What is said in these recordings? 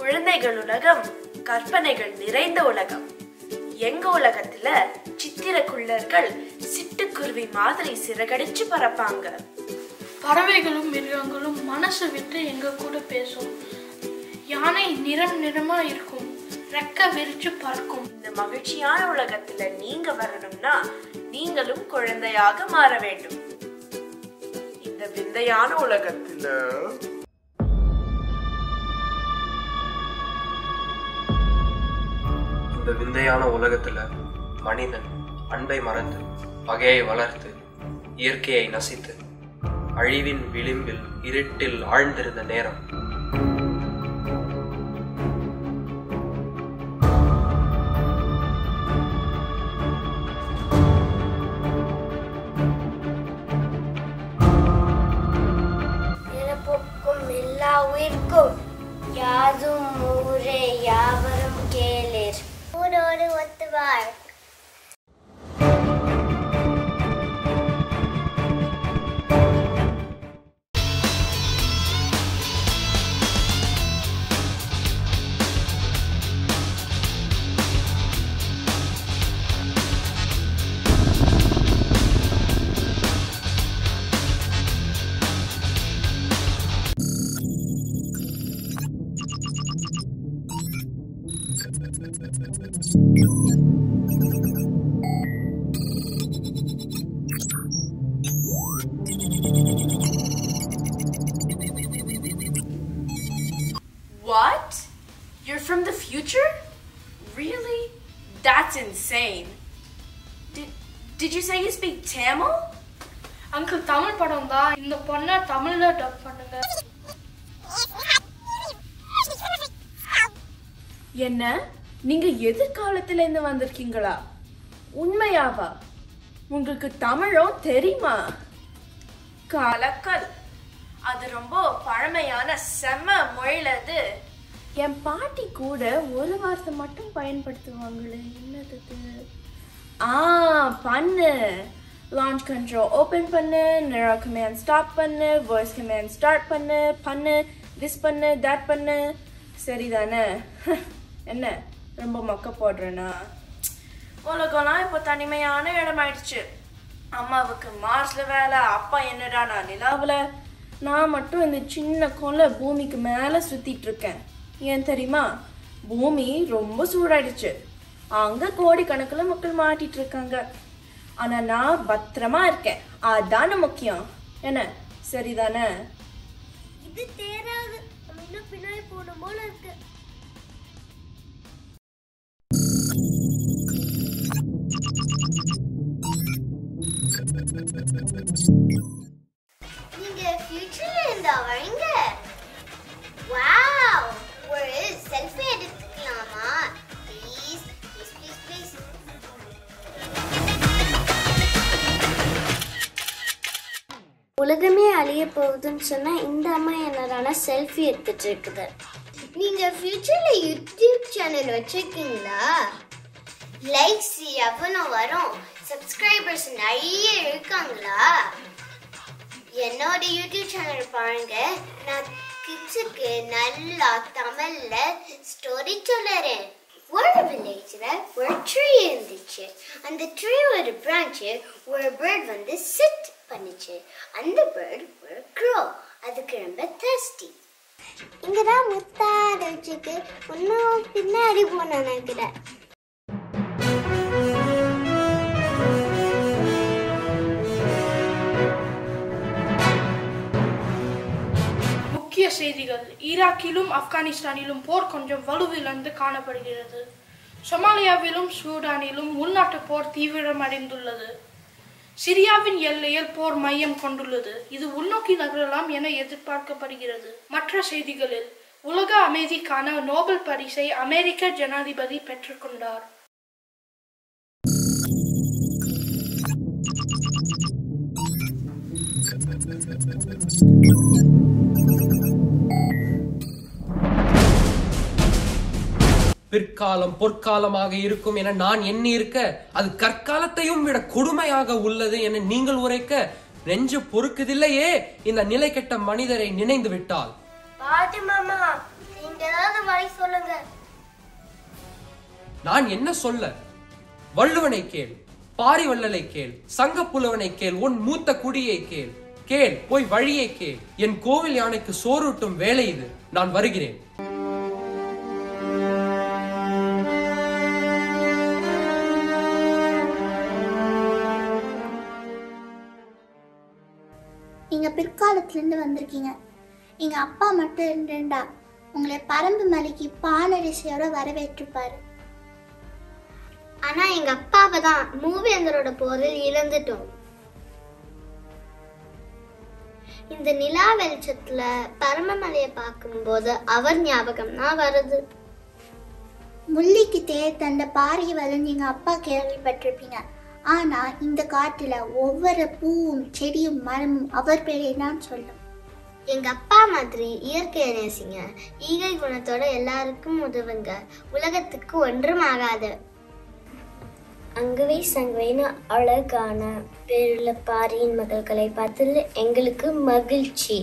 குழந்தைகள் உலகம் கற்பனைகள் நிறைந்த உலகம் எங்க உலகத்துல சித்திரக்குள்ளர்கள் சிட்டுக்குருவி மாதிரி சிறகடிச்சு பறப்பாங்க பறவைகளும் மிருகங்களும் மனசு விட்டு எங்க கூட பேசும் யானை நிறம் நிறமா இருக்கும் ரெக்க விரிச்சு பறக்கும் இந்த மகிழ்ச்சியான உலகத்துல நீங்க வரணும்னா நீங்களும் குழந்தையாக மாற வேண்டும் இந்த விந்தையான உலகத்துல இந்த விந்தையான உலகத்துல மனிதன் அன்பை மறந்து பகையை வளர்த்து இயற்கையை நசித்து அழிவின் விளிம்பில் இருட்டில் ஆழ்ந்திருந்த நேரம் பிறப்புக்கும் எல்லா உயிர்க்கும் யாதும் ஊரே யாவரும் கேளிர் ஊரோடு ஒத்துவார் What? You're from the future? Really? That's insane. Did, did you say you speak Tamil? Uncle Tamil படம் தான் இந்த பொண்ணை தமிழ்ல டப் பண்ணுங்க என்ன நீங்க எதிர்காலத்துல இருந்து வந்திருக்கீங்களா உண்மையாவா உங்களுக்கு தமிழும் தெரியுமா கலக்கல் அது ரொம்ப பழமையான செம்ம மொழில அது என் பாட்டி கூட ஒரு வார்த்தை மட்டும் பயன்படுத்துவாங்களே என்னது இது? ஆ பண்ணு லான்ச் கண்ட்ரோல் ஓபன் பண்ணு நிரோ கமேண்ட் ஸ்டாப் பண்ணு வாய்ஸ் கமேண்ட் ஸ்டார்ட் பண்ணு பண்ணு திஸ் பண்ணு தட் பண்ணு சரிதானே என்ன ரொம்ப மொக்க போடுறேனா உலகம்லாம் இப்போ தனிமையான இடமாயிடுச்சு அம்மாவுக்கு மார்ஸ்ல வேலை அப்பா என்னடா நான் நிலாவில் நான் மட்டும் இந்த சின்ன கொலை பூமிக்கு மேலே சுத்திட்டு இருக்கேன் ஏன் தெரியுமா பூமி ரொம்ப சூடாயிடுச்சு அங்க கோடிக்கணக்கில் மக்கள் மாட்டிட்டு இருக்காங்க ஆனா நான் பத்திரமா இருக்கேன் அதான முக்கியம் என்ன சரிதானே இது தேராது நம்ம இன்னும் பின்னாடி போகணும் போல இருக்கு நீங்க ஃபியூச்சர்ல இருந்தா வரீங்க வாவ் ஒரு செல்ஃபி எடுத்துக்கலாமா ப்ளீஸ் ப்ளீஸ் ப்ளீஸ் ப்ளீஸ் உலகமே அழிய போகுதுன்னு சொன்னா இந்த அம்மா என்னடான செல்ஃபி எடுத்துட்டு இருக்குது நீங்க ஃபியூச்சர்ல யூடியூப் சேனல் வச்சிருக்கீங்களா லைக்ஸ் எவ்வளோ வரும் சப்ஸ்கிரைபர்ஸ் நிறைய இருக்காங்களா என்னோட யூடியூப் சேனல் பாருங்க நான் கிட்ஸுக்கு நல்லா தமிழ்ல ஸ்டோரி சொல்லுறேன் ஒரு வில்லேஜ்ல ஒரு ட்ரீ இருந்துச்சு அந்த ட்ரீயோட பிரான்ச்சு ஒரு பேர்ட் வந்து சிட் பண்ணுச்சு அந்த பேர்ட் ஒரு க்ரோ அதுக்கு ரொம்ப thirsty இங்கதான் முத்தாட வச்சுக்கு இன்னும் பின்னாடி போன நினைக்கிறேன் முக்கிய செய்திகள் ஈராக்கிலும் ஆப்கானிஸ்தானிலும் போர் கொஞ்சம் வலுவிழந்து காணப்படுகிறது சொமாலியாவிலும் சூடானிலும் உள்நாட்டு போர் தீவிரமடைந்துள்ளது சிரியாவின் எல்லையில் போர் மையம் கொண்டுள்ளது இது உள்நோக்கி நகரலாம் என எதிர்பார்க்கப்படுகிறது மற்ற செய்திகளில் உலக அமைதிக்கான நோபல் பரிசை அமெரிக்க ஜனாதிபதி பெற்றுக்கொண்டார் பிற்காலம் பொற்காலமாக இருக்கும் என நான் எண்ணி இருக்க அது கற்காலத்தையும் விட கொடுமையாக உள்ளது என நீங்கள் உரைக்க நெஞ்சு பொறுக்குதில்லையே இந்த நிலை கெட்ட மனிதரை நினைந்து விட்டால் பாட்டி மாமா நீங்க ஏதாவது வழி பாய் சொல்லுங்க நான் என்ன சொல்ல வள்ளுவனை கேள் பாரிவள்ளலை கேள் சங்க புலவனை கேள் உன் மூத்த குடியை கேள் கேள் போய் வழியை கேள் என் கோவில் யானைக்கு சோறூட்டும் வேலை இது நான் வருகிறேன் நீங்க பிற்காலத்துல இருந்து வந்திருக்கீங்க எங்க அப்பா மட்டும் இருந்திருந்தா உங்களை பரம்பு மலைக்கு பாலரிசையோட வரவேற்றுப்பாரு ஆனா எங்க அப்பாவை தான் மூவேந்தரோட போரில் இழந்துட்டோம் இந்த நிலா வெளிச்சத்துல பரமமலையை பார்க்கும்போது அவர் ஞாபகம் தான் வருது முல்லைக்கு தேர் தந்த பாரியவலன் எங்க அப்பா கேள்விப்பட்டிருப்பீங்க ஆனா இந்த காட்டுல ஒவ்வொரு பூவும் செடியும் மரமும் அவர் பேரை தான் சொல்லும் எங்க அப்பா மாதிரி இயற்கையை நேசிங்க ஈகை குணத்தோட எல்லாருக்கும் உதவுங்க உலகத்துக்கு ஒன்றும் ஆகாது அங்குவை சங்குவைன்னு அழகான பேருள்ள பாரியின் மகள்களை பார்த்ததில் எங்களுக்கு மகிழ்ச்சி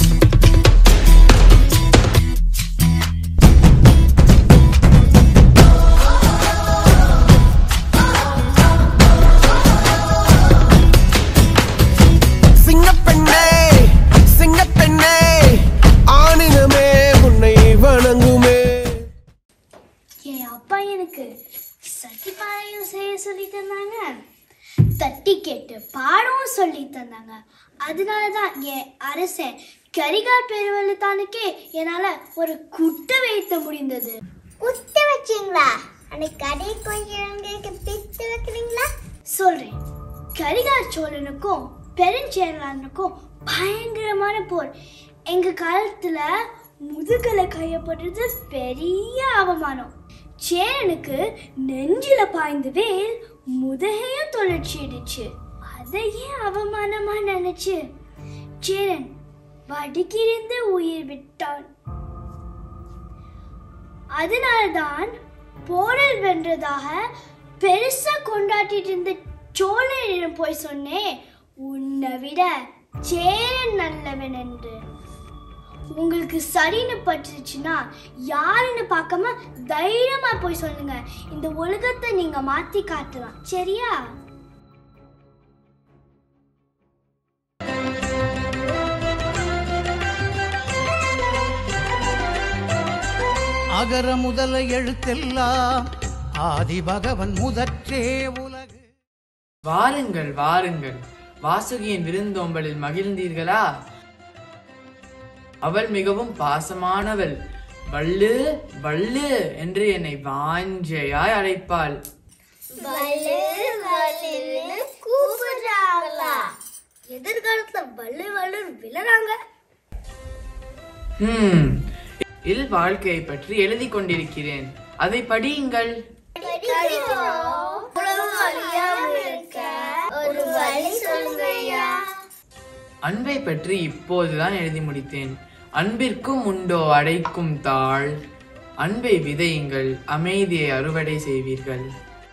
சிங்கப்பெண்ணே சிங்கப்பெண்ணே ஆணினமே உன்னை வணங்குமே என் அப்பா எனக்கு சட்டி பானையும் செய்ய சொல்லி தந்தாங்க தட்டி கேட்டு பாடவும் சொல்லி தந்தாங்க அதனால தான் என் அரசன் கரிகால் பெருவெள்ளத்தானுக்கே என்னால ஒரு குட்டை வைத்த முடிந்தது குத்து வச்சீங்களா அன்னைக்கு கடை கொஞ்சம் பித்து வைக்கிறீங்களா சொல்றேன் கரிகால் சோழனுக்கும் பெருஞ்சேரலானுக்கும் பயங்கரமான போர் எங்க காலத்துல முதுகலை கையப்படுறது பெரிய அவமானம் சேரனுக்கு நெஞ்சில பாய்ந்த வேல் முதுகையும் தொலைச்சிடுச்சு அதையே அவமானமா நினைச்சு சேரன் வடுக்கிருந்து உயிர் விட்டான் அதனால்தான் போரில் வென்றதாக பெருசா கொண்டாடிட்டு இருந்த சோழனிடம் போய் சொன்னேன் உன்னை விட சேரன் நல்லவன் என்று உங்களுக்கு சரின்னு பட்டுச்சுன்னா யாருன்னு பார்க்காம தைரியமா போய் சொல்லுங்க இந்த உலகத்தை நீங்க மாத்தி காட்டலாம் சரியா அகர முதல எழுத்தெல்லாம் ஆதி பகவன் முதற்றே உலகு வாருங்கள் வாருங்கள் வாசுகியின் விருந்தோம்பலில் மகிழ்ந்தீர்களா அவள் மிகவும் பாசமானவள் வள்ளு வள்ளு என்று என்னை வாஞ்சையாய் அழைப்பாள் கூப்பிடுறாங்களா எதிர்காலத்துல வள்ளு வள்ளு விழறாங்க ஹம் இல் வாழ்க்கையை பற்றி எழுதி கொண்டிருக்கிறேன் அதை படியுங்கள் ஒரு வழி சொல்லுங்க ஐயா அன்பை பற்றி இப்போதுதான் எழுதி முடித்தேன் அன்பிற்கும் உண்டோ அடைக்கும் தாழ் அன்பை விதையுங்கள் அமைதியை அறுவடை செய்வீர்கள்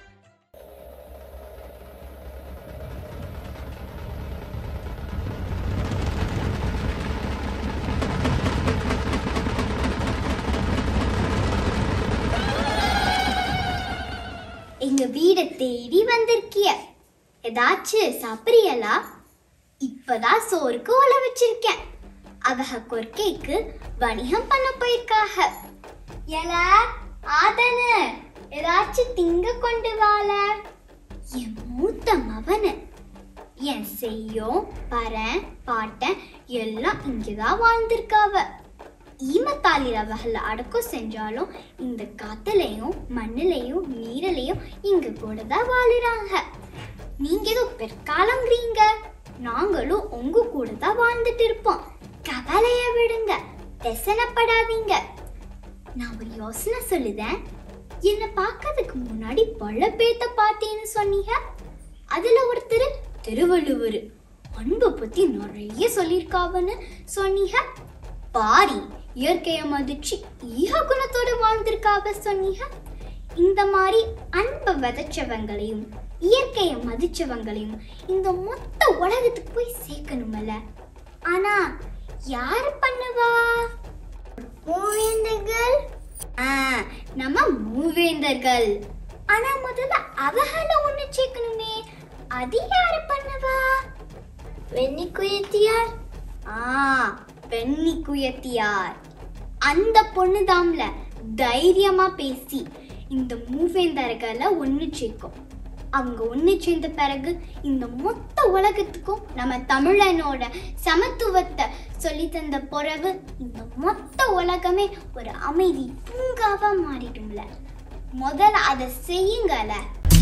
எங்க வீட தேடி வந்திருக்கிய ஏதாச்சும் சாப்பிடுறியலா இப்பதான் சோறுக்கு உல வச்சிருக்கேன் அவக கொர்க்கைக்கு வணிகம் பண்ண போயிருக்காக எல ஆதனு ஏதாச்சும் திங்க கொண்டு வாழ என் மூத்த மவனு என் செய்யும் பரன் பாட்டன் எல்லாம் இங்கதான் வாழ்ந்திருக்காவ ஈமத்தாளி ரவகல்ல அடக்கம் செஞ்சாலும் இந்த காத்துலயும் மண்ணுலயும் நீரிலையும் இங்க கூட தான் வாழுறாங்க நீங்க ஏதோ பிற்காலங்கிறீங்க நாங்களும் உங்க கூட தான் வாழ்ந்துட்டு இருப்போம் கவலைய விடுங்க தெசனப்படாதீங்க நான் ஒரு யோசனை சொல்லுதேன் என்னை பார்க்கறதுக்கு முன்னாடி பல பேத்த பார்த்தேன்னு சொன்னீங்க அதுல ஒருத்தர் திருவள்ளுவர் அன்பை பத்தி நிறைய சொல்லியிருக்காவன்னு சொன்னீங்க பாரி இயற்கையை மதிச்சு ஈக குணத்தோட வாழ்ந்திருக்காவ சொன்னீங்க இந்த மாதிரி அன்பை விதைச்சவங்களையும் இயற்கையை மதிச்சவங்களையும் இந்த மொத்த உலகத்துக்கு போய் சேர்க்கணுமல்ல ஆனா யாரு பண்ணுவா மூவேந்தர்கள் ஆ, நம்ம மூவேந்தர்கள் ஆனா முதல்ல அவகள ஒண்ணு சேர்க்கணுமே அது யாரு பண்ணுவா வெண்ணி குயத்தியார் ஆ பெண்ணி குயத்தியார் அந்த பொண்ணு தாம்ல தைரியமா பேசி இந்த மூவேந்தர்களை ஒண்ணு சேர்க்கும் அவங்க ஒண்ணு சேர்ந்த பிறகு இந்த மொத்த உலகத்துக்கும் நம்ம தமிழனோட சமத்துவத்தை சொல்லி தந்த பிறகு இந்த மொத்த உலகமே ஒரு அமைதி பூங்காவா மாறிடும்ல முதல்ல அதை செய்யுங்கல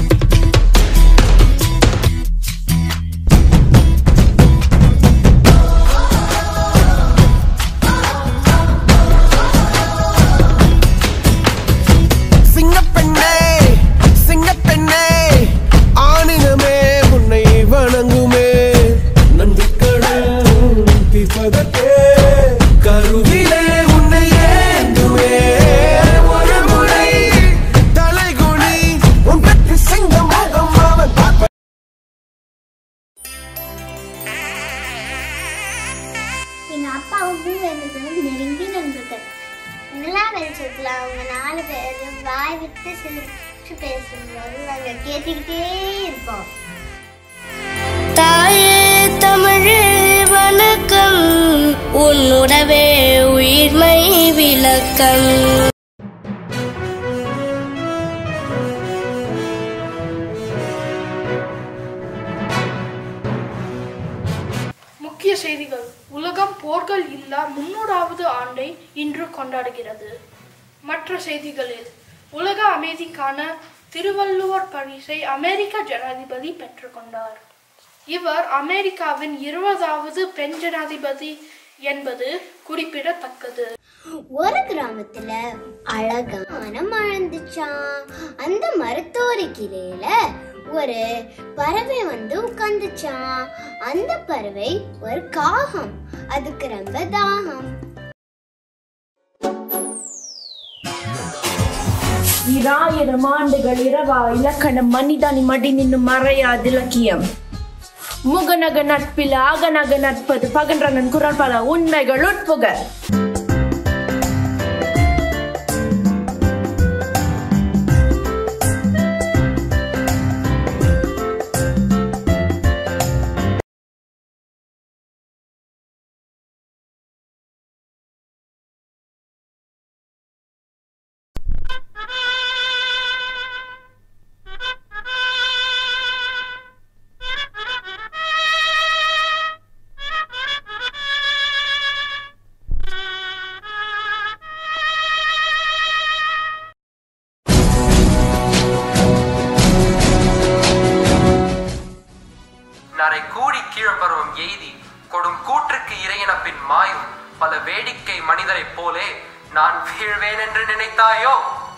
சிங்கப்பெண்ணே சிங்கப்பெண்ணே ஆணினமே உன்னை வணங்குமே நன்றிக்கடன் தீர்ப்பதற்கே கருவிலே உன்னை ஏந்துமே ஒரு முறை தலைகுனி உன் பெற்று சிங்க முகம் அவன் பார்ப்ப எங்க அப்பாவும் மூவேந்தர்களும் நெருங்கி நண்பர்கள் நிலா வெளிச்சத்துல அவங்க நாலு பேரும் வாய் விட்டு சிரிச்சு பேசும்போது நாங்க கேட்டுக்கிட்டே இருப்போம் தாயே தமிழே வணக்கம் உன்னுடவே உயிர்மை விளக்கம் முக்கிய செய்திகள் உலகம் போர்கள் இல்லா முன்னூறாவது ஆண்டை இன்று கொண்டாடுகிறது மற்ற செய்திகளில் உலக அமைதிக்கான திருவள்ளுவர் பரிசை அமெரிக்க ஜனாதிபதி பெற்றுக்கொண்டார் இவர் அமெரிக்காவின் இருபதாவது பெண் ஜனாதிபதி என்பது குறிப்பிடத்தக்கது ஒரு கிராமத்துல அழகான மழந்துச்சான் அந்த மருத்துவரி கிளையில ஒரு பறவை வந்து உட்கார்ந்துச்சான் அந்த பறவை ஒரு காகம் அதுக்கு ரொம்ப தாகம் இராயிரம் ஆண்டுகள் இரவா இலக்கணம் மனிதனி மடி நின்னு மறையாது இலக்கியம் முகநக நட்பில் அகநக நட்பது பகன்றனன் குரல் பல உண்மைகள் உட்புக நரை கூடி கீழ்பருவம் எய்தி கொடும் கூற்றுக்கு இறையன பின் மாயும் பல வேடிக்கை மனிதரைப் போலே நான் வீழ்வேன் என்று நினைத்தாயோ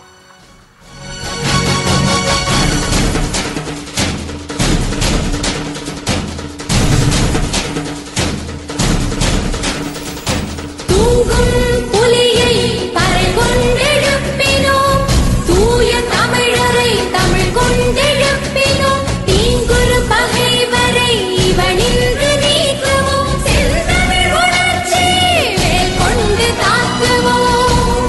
தூங்கும் புலியை பறை கொண்டெழுப்பினோம் தூய தமிழரை தமிழ் கொண்டெழுப்பினோம் தீங்குரு பகைவரை இவனின்று நீக்குவோம் செந்தமிழ் உணர்ச்சி வேல் கொண்டு தாக்குவோம்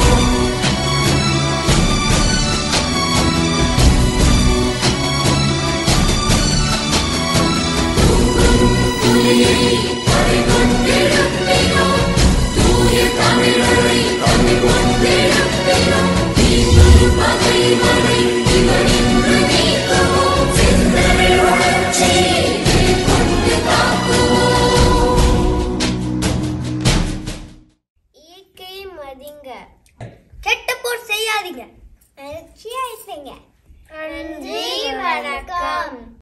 இயற்கையை மதிங்க கெட்ட போர் செய்யாதீங்க நன்றி வணக்கம்